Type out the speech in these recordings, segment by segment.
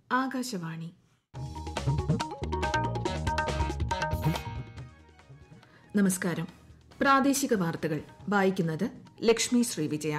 ആകാശവാണി നമസ്കാരം പ്രാദേശിക വാർത്തകൾ വായിക്കുന്നത് ലക്ഷ്മി ശ്രീവിജയ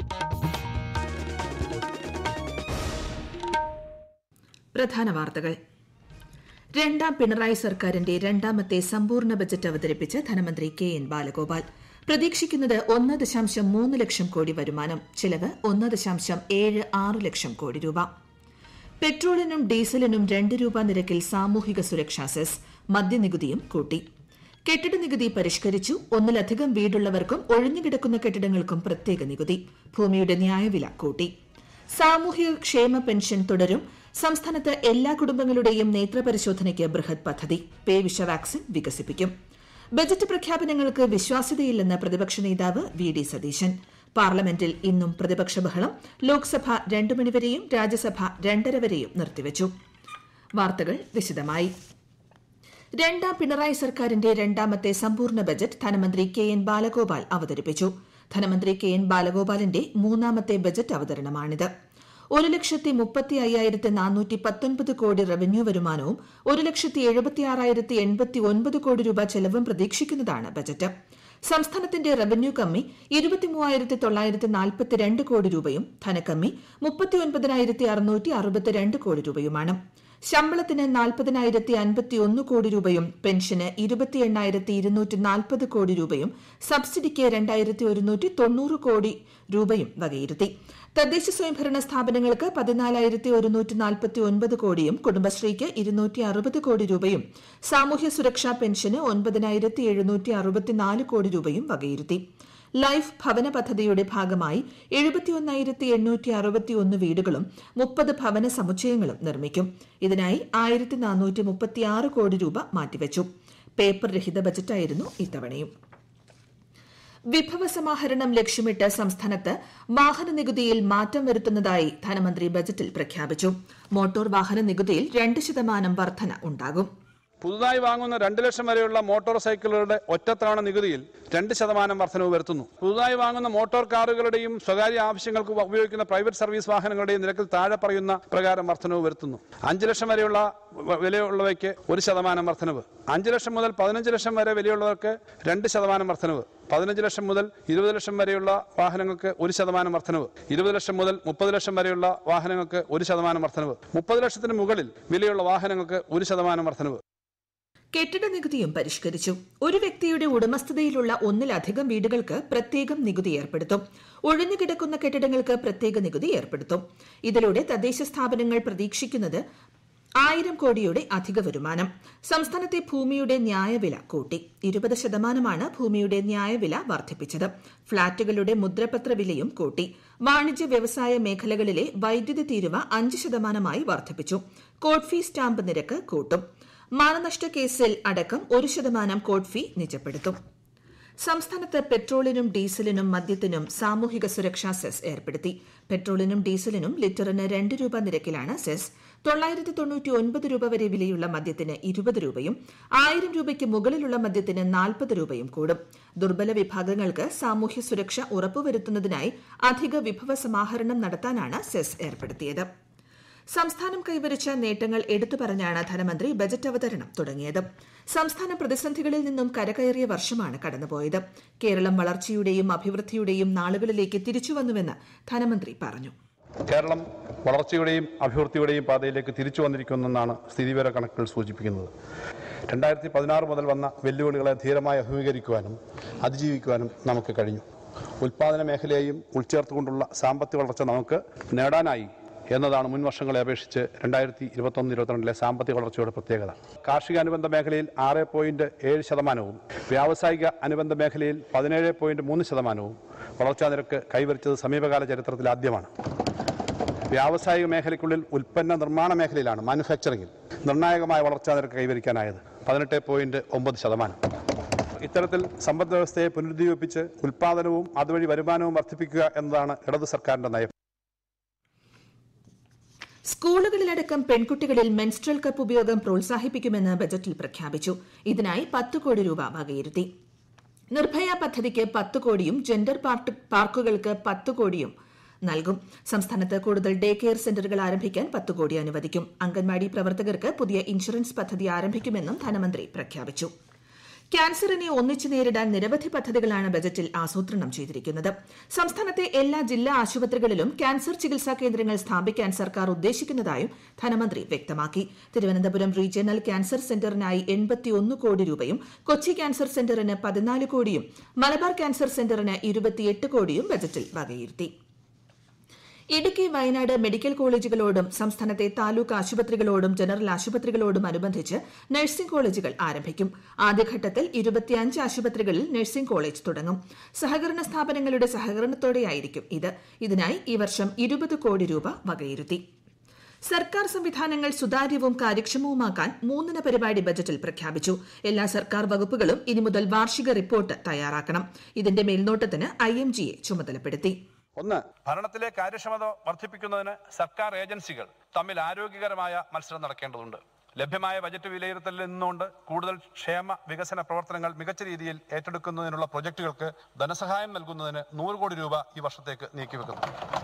പ്രധാന വാർത്തകൾ രണ്ടാം പിണറായി സർക്കാരിന്റെ രണ്ടാമത്തെ സമ്പൂർണ്ണ ബജറ്റ് അവതരിപ്പിച്ച് ധനമന്ത്രി കെ എൻ ബാലഗോപാൽ പ്രതീക്ഷിക്കുന്നത് ഒന്ന് ദശാംശം മൂന്ന് ലക്ഷം കോടി വരുമാനം ചിലവ് ഒന്ന് ദശാംശം ഏഴ് ആറ് ലക്ഷം കോടി രൂപ പെട്രോളിനും ഡീസലിനും രണ്ട് രൂപ നിരക്കിൽ സാമൂഹിക സുരക്ഷാ സെസ് മദ്യനികുതിയും കൂട്ടി കെട്ടിട നികുതി പരിഷ്കരിച്ചു ഒന്നിലധികം വീടുള്ളവർക്കും ഒഴിഞ്ഞുകിടക്കുന്ന കെട്ടിടങ്ങൾക്കും പ്രത്യേക നികുതി ഭൂമിയുടെ ന്യായവില കൂട്ടി സാമൂഹിക ക്ഷേമ പെൻഷൻ തുടരും സംസ്ഥാനത്ത് എല്ലാ കുടുംബങ്ങളുടെയും നേത്രപരിശോധനയ്ക്ക് ബൃഹത് പദ്ധതി പേ വിഷ വാക്സിൻ വികസിപ്പിക്കും ബജറ്റ് പ്രഖ്യാപനങ്ങൾക്ക് വിശ്വാസ്യതയില്ലെന്ന് പ്രതിപക്ഷ നേതാവ് വി ഡി സതീശൻ പാർലമെന്റിൽ ഇന്നും പ്രതിപക്ഷ ബഹളം ലോക്സഭ രണ്ടു മണിവരെയും രാജ്യസഭ രണ്ടര വരെയും നിർത്തിവച്ചു വാർത്തകൾ വിശദമായി രണ്ടാം പിണറായി സർക്കാരിന്റെ രണ്ടാമത്തെ സമ്പൂർണ്ണ ബജറ്റ് ധനമന്ത്രി കെ എൻ ബാലഗോപാൽ അവതരിപ്പിച്ചു ധനമന്ത്രി കെ എൻ ബാലഗോപാലിന്റെ മൂന്നാമത്തെ ബജറ്റ് അവതരണമാണിത് ഒരു ലക്ഷത്തി മുപ്പത്തി അയ്യായിരത്തി നാനൂറ്റി പത്തൊൻപത് കോടി റവന്യൂ വരുമാനവും ഒരു ലക്ഷത്തി എഴുപത്തി ആറായിരത്തി എൺപത്തി ഒൻപത് കോടി രൂപ ചെലവും പ്രതീക്ഷിക്കുന്നതാണ് ബജറ്റ് സംസ്ഥാനത്തിന്റെ റവന്യൂ കമ്മി ഇരുപത്തിമൂവായിരത്തി തൊള്ളായിരത്തി നാൽപ്പത്തിരണ്ട് കോടി രൂപയും ധനക്കമ്മി മുപ്പത്തിയൊൻപതിനായിരത്തി അറുന്നൂറ്റി അറുപത്തിരണ്ട് കോടി രൂപയുമാണ് ശമ്പളത്തിന് നാൽപ്പതിനായിരത്തി അൻപത്തി ഒന്ന് കോടി രൂപയും പെൻഷന് ഇരുപത്തി എണ്ണായിരത്തി ഇരുന്നൂറ്റി നാൽപ്പത് കോടി രൂപയും സബ്സിഡിക്ക് രണ്ടായിരത്തി ഒരുന്നൂറ്റി തൊണ്ണൂറ് കോടി രൂപയും വകയിരുത്തി തദ്ദേശ സ്വയംഭരണ സ്ഥാപനങ്ങൾക്ക് പതിനാലായിരത്തി ഒരുന്നൂറ്റി നാൽപ്പത്തി ഒൻപത് കോടിയും കുടുംബശ്രീക്ക് ഇരുന്നൂറ്റി അറുപത് കോടി രൂപയും സാമൂഹ്യ സുരക്ഷാ പെൻഷന് ഒൻപതിനായിരത്തി എഴുന്നൂറ്റി അറുപത്തിനാല് കോടി രൂപയും വകയിരുത്തി ലൈഫ് ഭവന പദ്ധതിയുടെ ഭാഗമായി എഴുപത്തിയൊന്നായിരത്തി എണ്ണൂറ്റി അറുപത്തിയൊന്ന് വീടുകളും മുപ്പത് ഭവന സമുച്ചയങ്ങളും നിർമ്മിക്കും ഇതിനായി ആയിരത്തി നാനൂറ്റി മുപ്പത്തിയാറ് കോടി രൂപ മാറ്റിവച്ചു പേപ്പർ രഹിത ബജറ്റായിരുന്നു ഇത്തവണയും വിഭവ സമാഹരണം ലക്ഷ്യമിട്ട് സംസ്ഥാനത്ത് വാഹന നികുതിയിൽ മാറ്റം വരുത്തുന്നതായി ധനമന്ത്രി ബജറ്റിൽ പ്രഖ്യാപിച്ചു മോട്ടോർ വാഹന നികുതിയിൽ രണ്ട് ശതമാനം വർധന ഉണ്ടാകും പുതുതായി വാങ്ങുന്ന രണ്ട് ലക്ഷം വരെയുള്ള മോട്ടോർ സൈക്കിളുകളുടെ ഒറ്റത്തവണ നികുതിയിൽ രണ്ട് ശതമാനം വർധനവ് വരുത്തുന്നു പുതുതായി വാങ്ങുന്ന മോട്ടോർ കാറുകളുടെയും സ്വകാര്യ ആവശ്യങ്ങൾക്ക് ഉപയോഗിക്കുന്ന പ്രൈവറ്റ് സർവീസ് വാഹനങ്ങളുടെയും നിരക്കിൽ താഴെ പറയുന്ന പ്രകാരം വർധനവ് വരുത്തുന്നു അഞ്ച് ലക്ഷം വരെയുള്ള വ- വിലയുള്ളവയ്ക്ക് ഒരു ശതമാനം വർധനവ് അഞ്ച് ലക്ഷം മുതൽ പതിനഞ്ച് ലക്ഷം വരെ വിലയുള്ളവർക്ക് രണ്ട് ശതമാനം വർധനവ് പതിനഞ്ച് ലക്ഷം മുതൽ ഇരുപത് ലക്ഷം വരെയുള്ള വാഹനങ്ങൾക്ക് ഒരു ശതമാനം വർധനവ് ഇരുപത് ലക്ഷം മുതൽ മുപ്പത് ലക്ഷം വരെയുള്ള വാഹനങ്ങൾക്ക് ഒരു ശതമാനം വർധനവ് മുപ്പത് ലക്ഷത്തിന് മുകളിൽ വിലയുള്ള വാഹനങ്ങൾക്ക് ഒരു ശതമാനം വർധനവ് കെട്ടിട നികുതിയും പരിഷ്കരിച്ചു ഒരു വ്യക്തിയുടെ ഉടമസ്ഥതയിലുള്ള ഒന്നിലധികം വീടുകൾക്ക് പ്രത്യേകം നികുതി ഏർപ്പെടുത്തും ഒഴിഞ്ഞുകിടക്കുന്ന കെട്ടിടങ്ങൾക്ക് പ്രത്യേക നികുതി ഏർപ്പെടുത്തും ഇതിലൂടെ തദ്ദേശ സ്ഥാപനങ്ങൾ പ്രതീക്ഷിക്കുന്നത് ആയിരം കോടിയുടെ അധിക വരുമാനം സംസ്ഥാനത്തെ ഭൂമിയുടെ ന്യായവില കൂട്ടി ഇരുപത് ശതമാനമാണ് ഭൂമിയുടെ ന്യായവില വർദ്ധിപ്പിച്ചത് ഫ്ളാറ്റുകളുടെ മുദ്രപത്ര വിലയും കൂട്ടി വാണിജ്യ വ്യവസായ മേഖലകളിലെ വൈദ്യുതി തീരുവ അഞ്ച് ശതമാനമായി വർദ്ധിപ്പിച്ചു കോഡ് ഫീ സ്റ്റാമ്പ് നിരക്ക് കൂട്ടും മാനനഷ്ട കേസിൽ അടക്കം ഒരു ശതമാനം കോഡ് ഫീ നിജപ്പെടുത്തും സംസ്ഥാനത്ത് പെട്രോളിനും ഡീസലിനും മദ്യത്തിനും സാമൂഹിക സുരക്ഷാ സെസ് ഏർപ്പെടുത്തി പെട്രോളിനും ഡീസലിനും ലിറ്ററിന് രണ്ട് രൂപ നിരക്കിലാണ് സെസ് തൊള്ളായിരത്തി തൊണ്ണൂറ്റി ഒൻപത് രൂപ വരെ വിലയുള്ള മദ്യത്തിന് ഇരുപത് രൂപയും ആയിരം രൂപയ്ക്ക് മുകളിലുള്ള മദ്യത്തിന് നാൽപ്പത് രൂപയും കൂടും ദുർബല വിഭാഗങ്ങൾക്ക് സാമൂഹ്യ സുരക്ഷ ഉറപ്പുവരുത്തുന്നതിനായി അധിക വിഭവ സമാഹരണം നടത്താനാണ് സെസ് ഏർപ്പെടുത്തിയത് സംസ്ഥാനം കൈവരിച്ച നേട്ടങ്ങൾ എടുത്തു പറഞ്ഞാണ് ധനമന്ത്രി ബജറ്റ് അവതരണം തുടങ്ങിയത് സംസ്ഥാനം പ്രതിസന്ധികളിൽ നിന്നും കരകയറിയ വർഷമാണ് കടന്നുപോയത് കേരളം വളർച്ചയുടെയും അഭിവൃദ്ധിയുടെയും നാളുകളിലേക്ക് തിരിച്ചുവന്നുവെന്ന് ധനമന്ത്രി പറഞ്ഞു കേരളം വളർച്ചയുടെയും അഭിവൃദ്ധിയുടെയും പാതയിലേക്ക് തിരിച്ചു വന്നിരിക്കുന്നെന്നാണ് സ്ഥിതിവിവര കണക്കുകൾ സൂചിപ്പിക്കുന്നത് രണ്ടായിരത്തി പതിനാറ് മുതൽ വന്ന വെല്ലുവിളികളെ ധീരമായി അഭിമുഖീകരിക്കുവാനും അതിജീവിക്കുവാനും നമുക്ക് കഴിഞ്ഞു ഉൽപാദന മേഖലയെയും ഉൾച്ചേർത്തുകൊണ്ടുള്ള സാമ്പത്തിക വളർച്ച നമുക്ക് നേടാനായി എന്നതാണ് മുൻ വർഷങ്ങളെ അപേക്ഷിച്ച് രണ്ടായിരത്തി ഇരുപത്തൊന്ന് ഇരുപത്തിരണ്ടിലെ സാമ്പത്തിക വളർച്ചയുടെ പ്രത്യേകത കാർഷിക അനുബന്ധ മേഖലയിൽ ആറ് പോയിന്റ് ഏഴ് ശതമാനവും വ്യാവസായിക അനുബന്ധ മേഖലയിൽ പതിനേഴ് പോയിന്റ് മൂന്ന് ശതമാനവും വളർച്ചാ നിരക്ക് കൈവരിച്ചത് സമീപകാല ചരിത്രത്തിൽ ആദ്യമാണ് വ്യാവസായിക മേഖലയ്ക്കുള്ളിൽ ഉൽപ്പന്ന നിർമ്മാണ മേഖലയിലാണ് മാനുഫാക്ചറിംഗിൽ നിർണായകമായ വളർച്ചാ നിരക്ക് കൈവരിക്കാനായത് പതിനെട്ട് പോയിന്റ് ഒമ്പത് ശതമാനം ഇത്തരത്തിൽ സമ്പദ് വ്യവസ്ഥയെ പുനരുജ്ജീവിപ്പിച്ച് ഉൽപ്പാദനവും അതുവഴി വരുമാനവും വർദ്ധിപ്പിക്കുക എന്നതാണ് ഇടതു സർക്കാരിന്റെ നയം സ്കൂളുകളിലടക്കം പെൺകുട്ടികളിൽ മെൻസ്ട്രൽ കപ്പ് ഉപയോഗം പ്രോത്സാഹിപ്പിക്കുമെന്ന് ബജറ്റിൽ പ്രഖ്യാപിച്ചു ഇതിനായി പത്ത് കോടി രൂപ വകയിരുത്തി നിർഭയ പദ്ധതിക്ക് പത്ത് കോടിയും ജെൻഡർ പാർക്ക് പാർക്കുകൾക്ക് പത്ത് കോടിയും നൽകും സംസ്ഥാനത്ത് കൂടുതൽ ഡേ കെയർ സെന്ററുകൾ ആരംഭിക്കാൻ പത്ത് കോടി അനുവദിക്കും അംഗൻവാടി പ്രവർത്തകർക്ക് പുതിയ ഇൻഷുറൻസ് പദ്ധതി ആരംഭിക്കുമെന്നും ധനമന്ത്രി പ്രഖ്യാപിച്ചു ക്യാൻസറിനെ ഒന്നിച്ചു നേരിടാൻ നിരവധി പദ്ധതികളാണ് ബജറ്റിൽ ആസൂത്രണം ചെയ്തിരിക്കുന്നത് സംസ്ഥാനത്തെ എല്ലാ ജില്ലാ ആശുപത്രികളിലും ക്യാൻസർ ചികിത്സാ കേന്ദ്രങ്ങൾ സ്ഥാപിക്കാൻ സർക്കാർ ഉദ്ദേശിക്കുന്നതായും ധനമന്ത്രി വ്യക്തമാക്കി തിരുവനന്തപുരം റീജിയണൽ ക്യാൻസർ സെന്ററിനായി എൺപത്തിയൊന്ന് കോടി രൂപയും കൊച്ചി ക്യാൻസർ സെന്ററിന് പതിനാല് കോടിയും മലബാർ ക്യാൻസർ സെന്ററിന് ഇരുപത്തിയെട്ട് കോടിയും ബജറ്റിൽ വകയിരുത്തി ഇടുക്കി വയനാട് മെഡിക്കൽ കോളേജുകളോടും സംസ്ഥാനത്തെ താലൂക്ക് ആശുപത്രികളോടും ജനറൽ ആശുപത്രികളോടും അനുബന്ധിച്ച് നഴ്സിംഗ് കോളേജുകൾ ആരംഭിക്കും ആദ്യഘട്ടത്തിൽ ഇരുപത്തിയഞ്ച് ആശുപത്രികളിൽ നഴ്സിംഗ് കോളേജ് തുടങ്ങും സഹകരണ സ്ഥാപനങ്ങളുടെ സഹകരണത്തോടെയായിരിക്കും ഇത് ഇതിനായി ഈ വർഷം ഇരുപത് കോടി രൂപ വകയിരുത്തി സർക്കാർ സംവിധാനങ്ങൾ സുതാര്യവും കാര്യക്ഷമവുമാക്കാൻ മൂന്നിന പരിപാടി ബജറ്റിൽ പ്രഖ്യാപിച്ചു എല്ലാ സർക്കാർ വകുപ്പുകളും ഇനി മുതൽ വാർഷിക റിപ്പോർട്ട് തയ്യാറാക്കണം ഇതിന്റെ മേൽനോട്ടത്തിന് ഐ എം ജിയെ ചുമതലപ്പെടുത്തി ഒന്ന് ഭരണത്തിലെ കാര്യക്ഷമത വർദ്ധിപ്പിക്കുന്നതിന് സർക്കാർ ഏജൻസികൾ തമ്മിൽ ആരോഗ്യകരമായ മത്സരം നടക്കേണ്ടതുണ്ട് ലഭ്യമായ ബജറ്റ് വിലയിരുത്തലിൽ നിന്നുകൊണ്ട് കൂടുതൽ ക്ഷേമ വികസന പ്രവർത്തനങ്ങൾ മികച്ച രീതിയിൽ ഏറ്റെടുക്കുന്നതിനുള്ള പ്രൊജക്ടുകൾക്ക് ധനസഹായം നൽകുന്നതിന് നൂറ് കോടി രൂപ ഈ വർഷത്തേക്ക് നീക്കിവെക്കുന്നു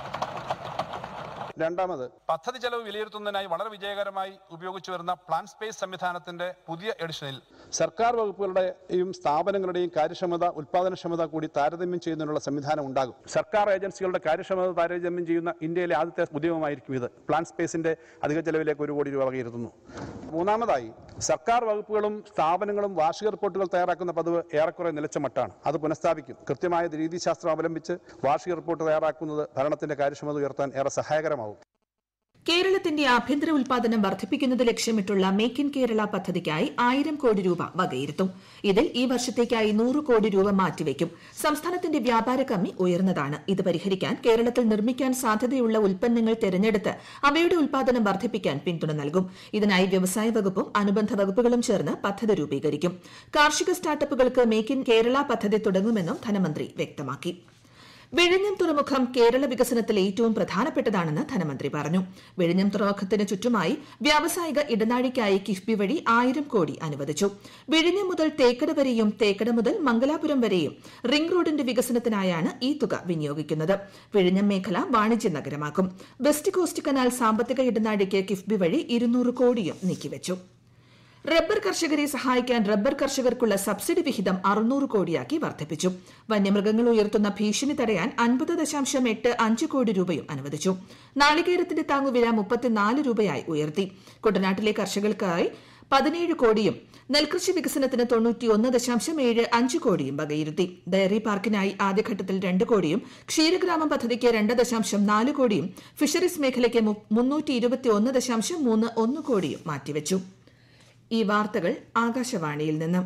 രണ്ടാമത് പദ്ധതി ചെലവ് വിലയിരുത്തുന്നതിനായി വളരെ വിജയകരമായി ഉപയോഗിച്ചു വരുന്ന പ്ലാൻ സ്പേസ് സംവിധാനത്തിന്റെ പുതിയ എഡിഷനിൽ സർക്കാർ വകുപ്പുകളുടെയും സ്ഥാപനങ്ങളുടെയും കാര്യക്ഷമത ഉൽപാദനക്ഷമത കൂടി താരതമ്യം ചെയ്യുന്നതിനുള്ള സംവിധാനം ഉണ്ടാകും സർക്കാർ ഏജൻസികളുടെ കാര്യക്ഷമത താരതമ്യം ചെയ്യുന്ന ഇന്ത്യയിലെ ആദ്യത്തെ ഉദ്യമമായിരിക്കും ഇത് പ്ലാൻ സ്പേസിന്റെ അധിക ചെലവിലേക്ക് ഒരു കോടി രൂപ വകയിരുത്തുന്നു മൂന്നാമതായി സർക്കാർ വകുപ്പുകളും സ്ഥാപനങ്ങളും വാർഷിക റിപ്പോർട്ടുകൾ തയ്യാറാക്കുന്ന പതിവ് ഏറെക്കുറെ നിലച്ച മട്ടാണ് അത് പുനഃസ്ഥാപിക്കും കൃത്യമായ രീതിശാസ്ത്രം അവലംബിച്ച് വാർഷിക റിപ്പോർട്ട് തയ്യാറാക്കുന്നത് ഭരണത്തിന്റെ കാര്യക്ഷമത ഉയർത്താൻ ഏറെ സഹായകരമാവും കേരളത്തിന്റെ ആഭ്യന്തര ഉൽപാദനം വർദ്ധിപ്പിക്കുന്നത് ലക്ഷ്യമിട്ടുള്ള മേക്ക് ഇൻ കേരള പദ്ധതിക്കായി ആയിരം കോടി രൂപ വകയിരുത്തും ഇതിൽ ഈ വർഷത്തേക്കായി നൂറ് കോടി രൂപ മാറ്റിവെക്കും സംസ്ഥാനത്തിന്റെ വ്യാപാര കമ്മി ഉയർന്നതാണ് ഇത് പരിഹരിക്കാൻ കേരളത്തിൽ നിർമ്മിക്കാൻ സാധ്യതയുള്ള ഉൽപ്പന്നങ്ങൾ തെരഞ്ഞെടുത്ത് അവയുടെ ഉൽപാദനം വർദ്ധിപ്പിക്കാൻ പിന്തുണ നൽകും ഇതിനായി വ്യവസായ വകുപ്പും അനുബന്ധ വകുപ്പുകളും ചേർന്ന് പദ്ധതി രൂപീകരിക്കും കാർഷിക സ്റ്റാർട്ടപ്പുകൾക്ക് മേക്ക് ഇൻ കേരള പദ്ധതി തുടങ്ങുമെന്നും ധനമന്ത്രി വ്യക്തമാക്കി വിഴിഞ്ഞം തുറമുഖം കേരള വികസനത്തിൽ ഏറ്റവും പ്രധാനപ്പെട്ടതാണെന്ന് ധനമന്ത്രി പറഞ്ഞു വിഴിഞ്ഞം തുറമുഖത്തിന് ചുറ്റുമായി വ്യാവസായിക ഇടനാഴിക്കായി കിഫ്ബി വഴി ആയിരം കോടി അനുവദിച്ചു വിഴിഞ്ഞം മുതൽ തേക്കട വരെയും തേക്കട മുതൽ മംഗലാപുരം വരെയും റിംഗ് റോഡിന്റെ വികസനത്തിനായാണ് ഈ തുക വിനിയോഗിക്കുന്നത് വിഴിഞ്ഞം മേഖല വാണിജ്യ നഗരമാക്കും വെസ്റ്റ് കോസ്റ്റ് കനാൽ സാമ്പത്തിക ഇടനാഴിക്ക് കിഫ്ബി വഴി ഇരുന്നൂറ് കോടിയും നീക്കിവച്ചു റബ്ബർ കർഷകരെ സഹായിക്കാൻ റബ്ബർ കർഷകർക്കുള്ള സബ്സിഡി വിഹിതം അറുന്നൂറ് കോടിയാക്കി വർദ്ധിപ്പിച്ചു വന്യമൃഗങ്ങൾ ഉയർത്തുന്ന ഭീഷണി തടയാൻ അൻപത് ദശാംശം എട്ട് അഞ്ച് കോടി രൂപയും അനുവദിച്ചു നാളികേരത്തിന്റെ താങ്ങുവില മുപ്പത്തിനാല് രൂപയായി ഉയർത്തി കുട്ടനാട്ടിലെ കർഷകർക്കായി പതിനേഴ് കോടിയും നെൽകൃഷി വികസനത്തിന് തൊണ്ണൂറ്റിയൊന്ന് ദശാംശം ഏഴ് അഞ്ച് കോടിയും വകയിരുത്തി ഡയറി പാർക്കിനായി ആദ്യഘട്ടത്തിൽ രണ്ട് കോടിയും ക്ഷീരഗ്രാമം പദ്ധതിക്ക് രണ്ട് ദശാംശം നാല് കോടിയും ഫിഷറീസ് മേഖലയ്ക്ക് മുന്നൂറ്റി ഇരുപത്തിയൊന്ന് ദശാംശം മൂന്ന് ഒന്ന് കോടിയും മാറ്റിവെച്ചു ഈ വാർത്തകൾ ആകാശവാണിയിൽ നിന്ന്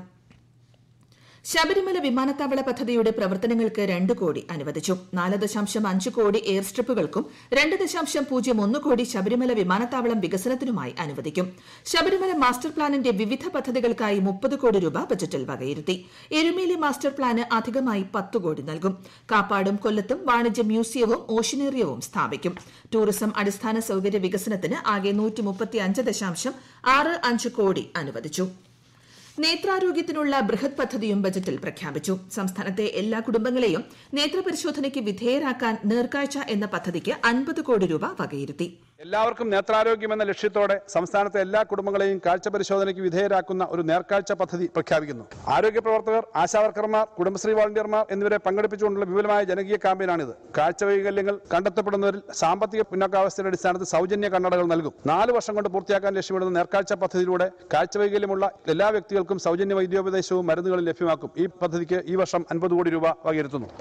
ശബരിമല വിമാനത്താവള പദ്ധതിയുടെ പ്രവർത്തനങ്ങൾക്ക് രണ്ട് കോടി അനുവദിച്ചു നാല് ദശാംശം അഞ്ച് കോടി എയർ സ്ട്രിപ്പുകൾക്കും രണ്ട് ദശാംശം പൂജ്യം ഒന്ന് കോടി ശബരിമല വിമാനത്താവളം വികസനത്തിനുമായി അനുവദിക്കും ശബരിമല മാസ്റ്റർ പ്ലാനിന്റെ വിവിധ പദ്ധതികൾക്കായി മുപ്പത് കോടി രൂപ ബജറ്റിൽ വകയിരുത്തി എരുമേലി മാസ്റ്റർ പ്ലാന് അധികമായി പത്ത് കോടി നൽകും കാപ്പാടും കൊല്ലത്തും വാണിജ്യ മ്യൂസിയവും ഓഷ്യനേറിയവും സ്ഥാപിക്കും ടൂറിസം അടിസ്ഥാന സൌകര്യ വികസനത്തിന് ആകെ നൂറ്റി മുപ്പത്തിയഞ്ച് ദശാംശം ആറ് അഞ്ച് കോടി അനുവദിച്ചു നേത്രാരോഗ്യത്തിനുള്ള ബൃഹത് പദ്ധതിയും ബജറ്റിൽ പ്രഖ്യാപിച്ചു സംസ്ഥാനത്തെ എല്ലാ കുടുംബങ്ങളെയും നേത്രപരിശോധനയ്ക്ക് വിധേയരാക്കാൻ നേർക്കാഴ്ച എന്ന പദ്ധതിക്ക് അൻപത് കോടി രൂപ വകയിരുത്തി എല്ലാവർക്കും നേത്രാരോഗ്യം എന്ന ലക്ഷ്യത്തോടെ സംസ്ഥാനത്തെ എല്ലാ കുടുംബങ്ങളെയും കാഴ്ച പരിശോധനയ്ക്ക് വിധേയരാക്കുന്ന ഒരു നേർക്കാഴ്ച പദ്ധതി പ്രഖ്യാപിക്കുന്നു ആരോഗ്യ പ്രവർത്തകർ ആശാവർക്കർമാർ കുടുംബശ്രീ വളണ്ടിയർമാർ എന്നിവരെ പങ്കെടുപ്പിച്ചുകൊണ്ടുള്ള വിപുലമായ ജനകീയ ക്യാമ്പയിനാണിത് കാഴ്ച വൈകല്യങ്ങൾ കണ്ടെത്തപ്പെടുന്നവരിൽ സാമ്പത്തിക പിന്നോക്കാവസ്ഥയുടെ അടിസ്ഥാനത്തിൽ സൗജന്യ കണ്ണടകൾ നൽകും നാല് വർഷം കൊണ്ട് പൂർത്തിയാക്കാൻ ലക്ഷ്യമിടുന്ന നേർക്കാഴ്ച പദ്ധതിയിലൂടെ കാഴ്ച വൈകല്യമുള്ള എല്ലാ വ്യക്തികൾക്കും സൗജന്യ വൈദ്യോപദേശവും മരുന്നുകളും ലഭ്യമാക്കും ഈ പദ്ധതിക്ക് ഈ വർഷം അൻപത് കോടി രൂപ വകയിരുത്തുന്നു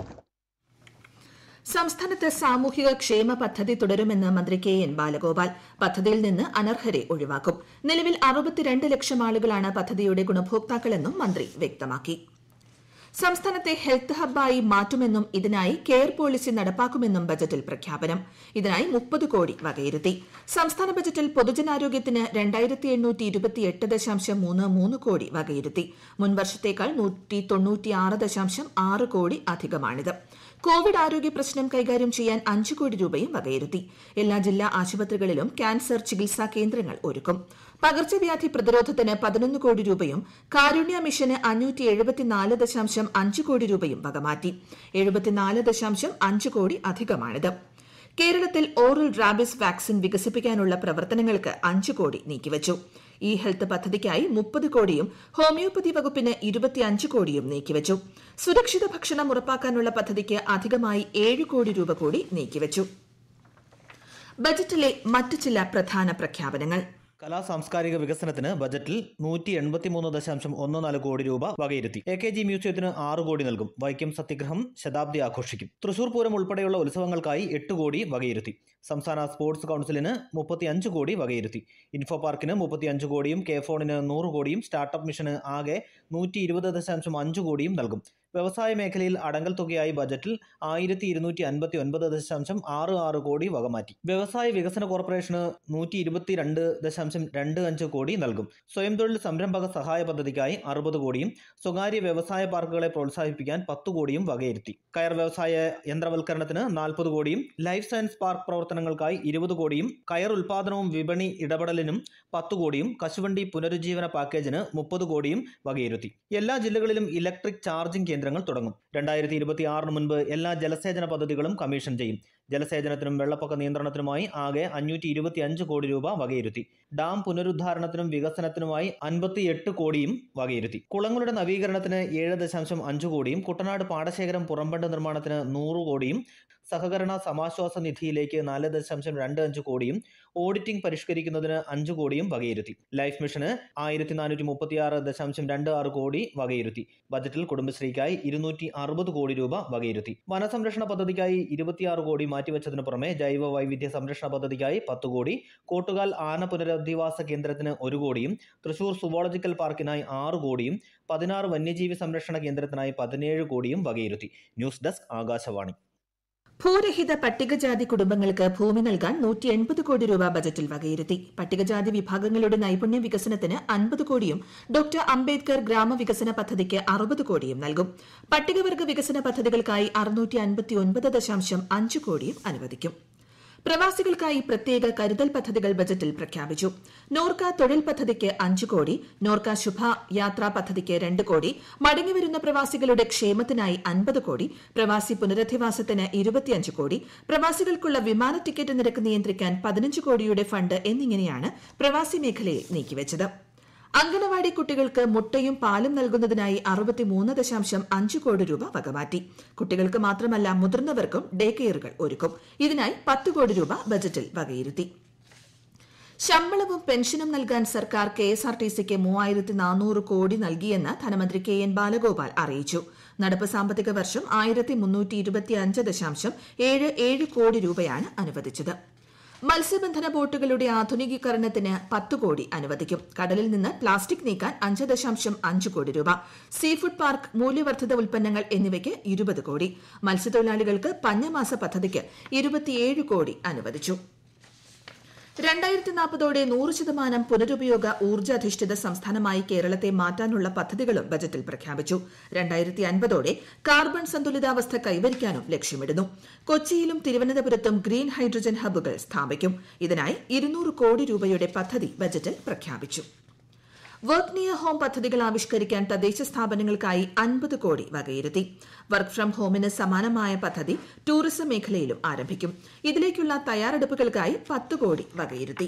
സംസ്ഥാനത്ത് സാമൂഹിക ക്ഷേമ പദ്ധതി തുടരുമെന്ന് മന്ത്രി കെ എൻ ബാലഗോപാൽ പദ്ധതിയിൽ നിന്ന് അനർഹരെ ഒഴിവാക്കും നിലവിൽ അറുപത്തിരണ്ട് ലക്ഷം ആളുകളാണ് പദ്ധതിയുടെ ഗുണഭോക്താക്കളെന്നും മന്ത്രി വ്യക്തമാക്കി സംസ്ഥാനത്തെ ഹെൽത്ത് ഹബ്ബായി മാറ്റുമെന്നും ഇതിനായി കെയർ പോളിസി നടപ്പാക്കുമെന്നും ബജറ്റിൽ പ്രഖ്യാപനം ഇതിനായി മുപ്പത് കോടി വകയിരുത്തി സംസ്ഥാന ബജറ്റിൽ പൊതുജനാരോഗ്യത്തിന് രണ്ടായിരത്തി എണ്ണൂറ്റി ഇരുപത്തിയെട്ട് ദശാംശം മൂന്ന് മൂന്ന് കോടി വകയിരുത്തി മുൻവർഷത്തേക്കാൾ നൂറ്റി തൊണ്ണൂറ്റിയാറ് ദശാംശം ആറ് കോടി അധികമാണിത് കോവിഡ് ആരോഗ്യ പ്രശ്നം കൈകാര്യം ചെയ്യാൻ അഞ്ച് കോടി രൂപയും വകയിരുത്തി എല്ലാ ജില്ലാ ആശുപത്രികളിലും ക്യാൻസർ ചികിത്സാ കേന്ദ്രങ്ങൾ ഒരുക്കും പകർച്ചവ്യാധി പ്രതിരോധത്തിന് പതിനൊന്ന് കോടി രൂപയും കാരുണ്യ മിഷന് അഞ്ഞൂറ്റി എഴുപത്തിനാല് ദശാംശം അഞ്ച് കോടി രൂപയും വകമാറ്റി എഴുപത്തിനാല് ദശാംശം അഞ്ച് കോടി അധികമാണിത് കേരളത്തിൽ ഓറൽ റാബിസ് വാക്സിൻ വികസിപ്പിക്കാനുള്ള പ്രവർത്തനങ്ങൾക്ക് അഞ്ച് കോടി നീക്കിവച്ചു ഇ ഹെൽത്ത് പദ്ധതിക്കായി മുപ്പത് കോടിയും ഹോമിയോപ്പതി വകുപ്പിന് ഇരുപത്തിയഞ്ച് കോടിയും നീക്കിവച്ചു സുരക്ഷിത ഭക്ഷണം ഉറപ്പാക്കാനുള്ള പദ്ധതിക്ക് അധികമായി ഏഴ് കോടി രൂപ കൂടി നീക്കിവച്ചു ബജറ്റിലെ മറ്റ് ചില പ്രധാന പ്രഖ്യാപനങ്ങൾ കലാ സാംസ്കാരിക വികസനത്തിന് ബജറ്റിൽ നൂറ്റി എൺപത്തിമൂന്ന് ദശാംശം ഒന്ന് നാല് കോടി രൂപ വകയിരുത്തി എ കെ ജി മ്യൂസിയത്തിന് ആറ് കോടി നൽകും വൈക്കം സത്യഗ്രഹം ശതാബ്ദി ആഘോഷിക്കും തൃശൂർ പൂരം ഉൾപ്പെടെയുള്ള ഉത്സവങ്ങൾക്കായി എട്ട് കോടി വകയിരുത്തി സംസ്ഥാന സ്പോർട്സ് കൌൺസിലിന് മുപ്പത്തി അഞ്ച് കോടി വകയിരുത്തി ഇൻഫോ പാർക്കിന് മുപ്പത്തി അഞ്ച് കോടിയും കെ ഫോണിന് നൂറ് കോടിയും സ്റ്റാർട്ടപ്പ് മിഷന് ആകെ നൂറ്റി ഇരുപത് ദശാംശം അഞ്ച് കോടിയും നൽകും വ്യവസായ മേഖലയിൽ അടങ്കൽ തുകയായി ബജറ്റിൽ ആയിരത്തി ഇരുന്നൂറ്റി അൻപത്തി ഒൻപത് ദശാംശം ആറ് ആറ് കോടി വകമാറ്റി വ്യവസായ വികസന കോർപ്പറേഷന് നൂറ്റി ഇരുപത്തിരണ്ട് ദശാംശം രണ്ട് അഞ്ച് കോടി നൽകും സ്വയം തൊഴിൽ സംരംഭക സഹായ പദ്ധതിക്കായി അറുപത് കോടിയും സ്വകാര്യ വ്യവസായ പാർക്കുകളെ പ്രോത്സാഹിപ്പിക്കാൻ പത്ത് കോടിയും വകയിരുത്തി കയർ വ്യവസായ യന്ത്രവൽക്കരണത്തിന് നാൽപ്പത് കോടിയും ലൈഫ് സയൻസ് പാർക്ക് പ്രവർത്തനങ്ങൾക്കായി ഇരുപത് കോടിയും കയർ ഉൽപാദനവും വിപണി ഇടപെടലിനും പത്ത് കോടിയും കശുവണ്ടി പുനരുജ്ജീവന പാക്കേജിന് മുപ്പത് കോടിയും വകയിരുത്തി എല്ലാ ജില്ലകളിലും ഇലക്ട്രിക് ചാർജിംഗ് കേന്ദ്രങ്ങൾ തുടങ്ങും രണ്ടായിരത്തി ഇരുപത്തി ആറിന് മുൻപ് എല്ലാ ജലസേചന പദ്ധതികളും കമ്മീഷൻ ചെയ്യും ജലസേചനത്തിനും വെള്ളപ്പൊക്ക നിയന്ത്രണത്തിനുമായി ആകെ അഞ്ഞൂറ്റി ഇരുപത്തി അഞ്ച് കോടി രൂപ വകയിരുത്തി ഡാം പുനരുദ്ധാരണത്തിനും വികസനത്തിനുമായി അൻപത്തി എട്ട് കോടിയും വകയിരുത്തി കുളങ്ങളുടെ നവീകരണത്തിന് ഏഴ് ദശാംശം അഞ്ച് കോടിയും കുട്ടനാട് പാടശേഖരം പുറംബണ്ട് നിർമ്മാണത്തിന് നൂറ് കോടിയും സഹകരണ സമാശ്വാസ നിധിയിലേക്ക് നാല് ദശാംശം രണ്ട് അഞ്ച് കോടിയും ഓഡിറ്റിംഗ് പരിഷ്കരിക്കുന്നതിന് അഞ്ച് കോടിയും വകയിരുത്തി ലൈഫ് മിഷന് ആയിരത്തി നാനൂറ്റി മുപ്പത്തിയാറ് ദശാംശം രണ്ട് ആറ് കോടി വകയിരുത്തി ബജറ്റിൽ കുടുംബശ്രീക്കായി ഇരുന്നൂറ്റി അറുപത് കോടി രൂപ വകയിരുത്തി വനസംരക്ഷണ പദ്ധതിക്കായി ഇരുപത്തിയാറ് കോടി മാറ്റിവെച്ചതിനു പുറമെ ജൈവ വൈവിധ്യ സംരക്ഷണ പദ്ധതിക്കായി പത്ത് കോടി കോട്ടുകാൽ ആന പുനരധിവാസ കേന്ദ്രത്തിന് ഒരു കോടിയും തൃശൂർ സുവോളജിക്കൽ പാർക്കിനായി ആറ് കോടിയും പതിനാറ് വന്യജീവി സംരക്ഷണ കേന്ദ്രത്തിനായി പതിനേഴ് കോടിയും വകയിരുത്തി ന്യൂസ് ഡെസ്ക് ആകാശവാണി ഭൂരഹിത പട്ടികജാതി കുടുംബങ്ങൾക്ക് ഭൂമി നൽകാൻ നൂറ്റി എൺപത് കോടി രൂപ ബജറ്റിൽ വകയിരുത്തി പട്ടികജാതി വിഭാഗങ്ങളുടെ നൈപുണ്യ വികസനത്തിന് അൻപത് കോടിയും ഡോക്ടർ അംബേദ്കർ ഗ്രാമവികസന പദ്ധതിക്ക് അറുപത് കോടിയും നൽകും പട്ടികവർഗ വികസന പദ്ധതികൾക്കായി അറുന്നൂറ്റി അൻപത്തി ഒൻപത് ദശാംശം അഞ്ച് കോടിയും അനുവദിക്കും പ്രവാസികൾക്കായി പ്രത്യേക കരുതൽ പദ്ധതികൾ ബജറ്റിൽ പ്രഖ്യാപിച്ചു നോർക്ക തൊഴിൽ പദ്ധതിക്ക് അഞ്ച് കോടി നോർക്ക ശുഭ യാത്രാ പദ്ധതിക്ക് രണ്ട് കോടി മടങ്ങിവരുന്ന പ്രവാസികളുടെ ക്ഷേമത്തിനായി അൻപത് കോടി പ്രവാസി പുനരധിവാസത്തിന് ഇരുപത്തിയഞ്ച് കോടി പ്രവാസികൾക്കുള്ള വിമാന ടിക്കറ്റ് നിരക്ക് നിയന്ത്രിക്കാൻ പതിനഞ്ച് കോടിയുടെ ഫണ്ട് എന്നിങ്ങനെയാണ് പ്രവാസി മേഖലയിൽ നീക്കിവച്ചത് അങ്കണവാടി കുട്ടികൾക്ക് മുട്ടയും പാലും നൽകുന്നതിനായി അറുപത്തിമൂന്ന് ദശാംശം അഞ്ച് കോടി രൂപ വകമാറ്റി കുട്ടികൾക്ക് മാത്രമല്ല മുതിർന്നവർക്കും ഡേ കെയറുകൾ ഒരുക്കും ഇതിനായി പത്ത് കോടി രൂപ ബജറ്റിൽ വകയിരുത്തി ശമ്പളവും പെൻഷനും നൽകാൻ സർക്കാർ കെ എസ് ആർ ടി സിക്ക് മൂവായിരത്തി നാനൂറ് കോടി നൽകിയെന്ന് ധനമന്ത്രി കെ എൻ ബാലഗോപാൽ അറിയിച്ചു നടപ്പ് സാമ്പത്തിക വർഷം ആയിരത്തി മുന്നൂറ്റി ഇരുപത്തിയഞ്ച് ദശാംശം ഏഴ് ഏഴ് കോടി രൂപയാണ് അനുവദിച്ചത് മത്സ്യബന്ധന ബോട്ടുകളുടെ ആധുനികീകരണത്തിന് പത്ത് കോടി അനുവദിക്കും കടലിൽ നിന്ന് പ്ലാസ്റ്റിക് നീക്കാൻ അഞ്ച് ദശാംശം അഞ്ച് കോടി രൂപ സീ ഫുഡ് പാർക്ക് മൂല്യവർദ്ധിത ഉൽപ്പന്നങ്ങൾ എന്നിവയ്ക്ക് ഇരുപത് കോടി മത്സ്യത്തൊഴിലാളികൾക്ക് പഞ്ഞമാസ പദ്ധതിക്ക് ഇരുപത്തിയേഴ് കോടി അനുവദിച്ചു രണ്ടായിരത്തി നാൽപ്പതോടെ നൂറ് ശതമാനം പുനരുപയോഗ ഊർജ്ജാധിഷ്ഠിത സംസ്ഥാനമായി കേരളത്തെ മാറ്റാനുള്ള പദ്ധതികളും ബജറ്റിൽ പ്രഖ്യാപിച്ചു രണ്ടായിരത്തി അൻപതോടെ കാർബൺ സന്തുലിതാവസ്ഥ കൈവരിക്കാനും ലക്ഷ്യമിടുന്നു കൊച്ചിയിലും തിരുവനന്തപുരത്തും ഗ്രീൻ ഹൈഡ്രജൻ ഹബ്ബുകൾ സ്ഥാപിക്കും ഇതിനായി ഇരുന്നൂറ് കോടി രൂപയുടെ പദ്ധതി ബജറ്റിൽ പ്രഖ്യാപിച്ചു വർക്ക് നിയർ ഹോം പദ്ധതികൾ ആവിഷ്കരിക്കാൻ തദ്ദേശ സ്ഥാപനങ്ങൾക്കായി അൻപത് കോടി വകയിരുത്തി വർക്ക് ഫ്രം ഹോമിന് സമാനമായ പദ്ധതി ടൂറിസം മേഖലയിലും ആരംഭിക്കും ഇതിലേക്കുള്ള തയ്യാറെടുപ്പുകൾക്കായി പത്ത് കോടി വകയിരുത്തി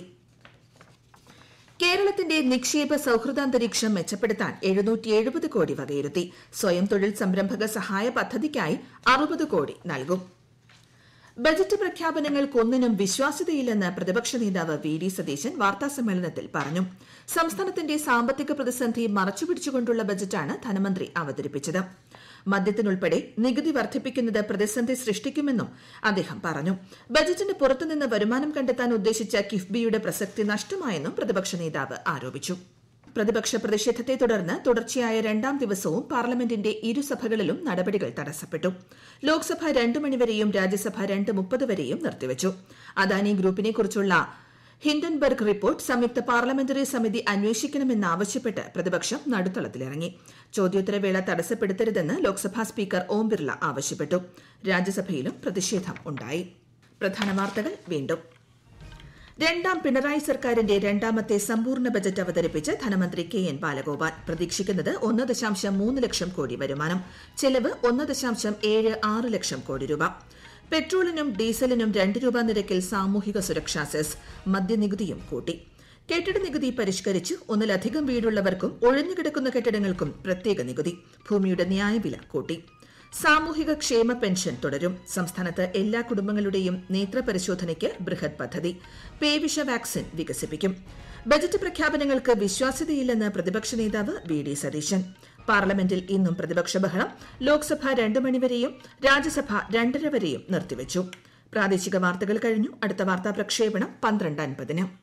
കേരളത്തിന്റെ നിക്ഷേപ സൌഹൃദാന്തരീക്ഷം മെച്ചപ്പെടുത്താൻ എഴുന്നൂറ്റി എഴുപത് കോടി വകയിരുത്തി സ്വയം തൊഴിൽ സംരംഭക സഹായ പദ്ധതിക്കായി അറുപത് കോടി നൽകും ബജറ്റ് പ്രഖ്യാപനങ്ങൾക്കൊന്നിനും വിശ്വാസ്യതയില്ലെന്ന് പ്രതിപക്ഷ നേതാവ് വി ഡി സതീശൻ വാർത്താസമ്മേളനത്തിൽ പറഞ്ഞു സംസ്ഥാനത്തിന്റെ സാമ്പത്തിക പ്രതിസന്ധി മറച്ചുപിടിച്ചുകൊണ്ടുള്ള ബജറ്റാണ് ധനമന്ത്രി അവതരിപ്പിച്ചത് മദ്യത്തിനുൾപ്പെടെ നികുതി വർദ്ധിപ്പിക്കുന്നത് പ്രതിസന്ധി സൃഷ്ടിക്കുമെന്നും അദ്ദേഹം പറഞ്ഞു ബജറ്റിന് പുറത്തുനിന്ന് വരുമാനം കണ്ടെത്താൻ ഉദ്ദേശിച്ച കിഫ്ബിയുടെ പ്രസക്തി നഷ്ടമായെന്നും പ്രതിപക്ഷ നേതാവ് ആരോപിച്ചു പ്രതിപക്ഷ പ്രതിഷേധത്തെ തുടർന്ന് തുടർച്ചയായ രണ്ടാം ദിവസവും പാർലമെന്റിന്റെ ഇരുസഭകളിലും നടപടികൾ തടസ്സപ്പെട്ടു ലോക്സഭ രണ്ടു മണിവരെയും രാജ്യസഭ രണ്ട് മുപ്പത് വരെയും നിർത്തിവച്ചു അദാനി ഗ്രൂപ്പിനെക്കുറിച്ചുള്ള ഹിൻഡൻബർഗ് റിപ്പോർട്ട് സംയുക്ത പാർലമെന്ററി സമിതി അന്വേഷിക്കണമെന്നാവശ്യപ്പെട്ട് പ്രതിപക്ഷം നടുത്തളത്തിലിറങ്ങി ചോദ്യോത്തരവേള തടസ്സപ്പെടുത്തരുതെന്ന് ലോക്സഭാ സ്പീക്കർ ഓം ബിർള ആവശ്യപ്പെട്ടു രാജ്യസഭയിലും പ്രതിഷേധം ഉണ്ടായി പ്രധാന വാർത്തകൾ വീണ്ടും രണ്ടാം പിണറായി സർക്കാരിന്റെ രണ്ടാമത്തെ സമ്പൂർണ്ണ ബജറ്റ് അവതരിപ്പിച്ച് ധനമന്ത്രി കെ എൻ ബാലഗോപാൽ പ്രതീക്ഷിക്കുന്നത് ഒന്ന് ദശാംശം മൂന്ന് ലക്ഷം കോടി വരുമാനം ചെലവ് ഒന്ന് ദശാംശം ഏഴ് ആറ് ലക്ഷം കോടി രൂപ പെട്രോളിനും ഡീസലിനും രണ്ട് രൂപ നിരക്കിൽ സാമൂഹിക സുരക്ഷാ സെസ് മദ്യനികുതിയും കൂട്ടി കെട്ടിട നികുതി പരിഷ്കരിച്ച് ഒന്നിലധികം വീടുള്ളവർക്കും ഒഴിഞ്ഞുകിടക്കുന്ന കെട്ടിടങ്ങൾക്കും പ്രത്യേക നികുതി ഭൂമിയുടെ ന്യായവില കൂട്ടി സാമൂഹിക ക്ഷേമ പെൻഷൻ തുടരും സംസ്ഥാനത്ത് എല്ലാ കുടുംബങ്ങളുടെയും നേത്രപരിശോധനയ്ക്ക് ബൃഹത് പദ്ധതി പേവിഷ വാക്സിൻ വികസിപ്പിക്കും ബജറ്റ് പ്രഖ്യാപനങ്ങൾക്ക് വിശ്വാസ്യതയില്ലെന്ന് പ്രതിപക്ഷ നേതാവ് വി ഡി സതീശൻ പാർലമെന്റിൽ ഇന്നും പ്രതിപക്ഷ ബഹളം ലോക്സഭ രണ്ടു മണിവരെയും രാജ്യസഭ രണ്ടര വരെയും നിർത്തിവച്ചു പ്രാദേശിക വാർത്തകൾ കഴിഞ്ഞു അടുത്ത വാർത്താ പ്രക്ഷേപണം പന്ത്രണ്ട് അൻപതിന്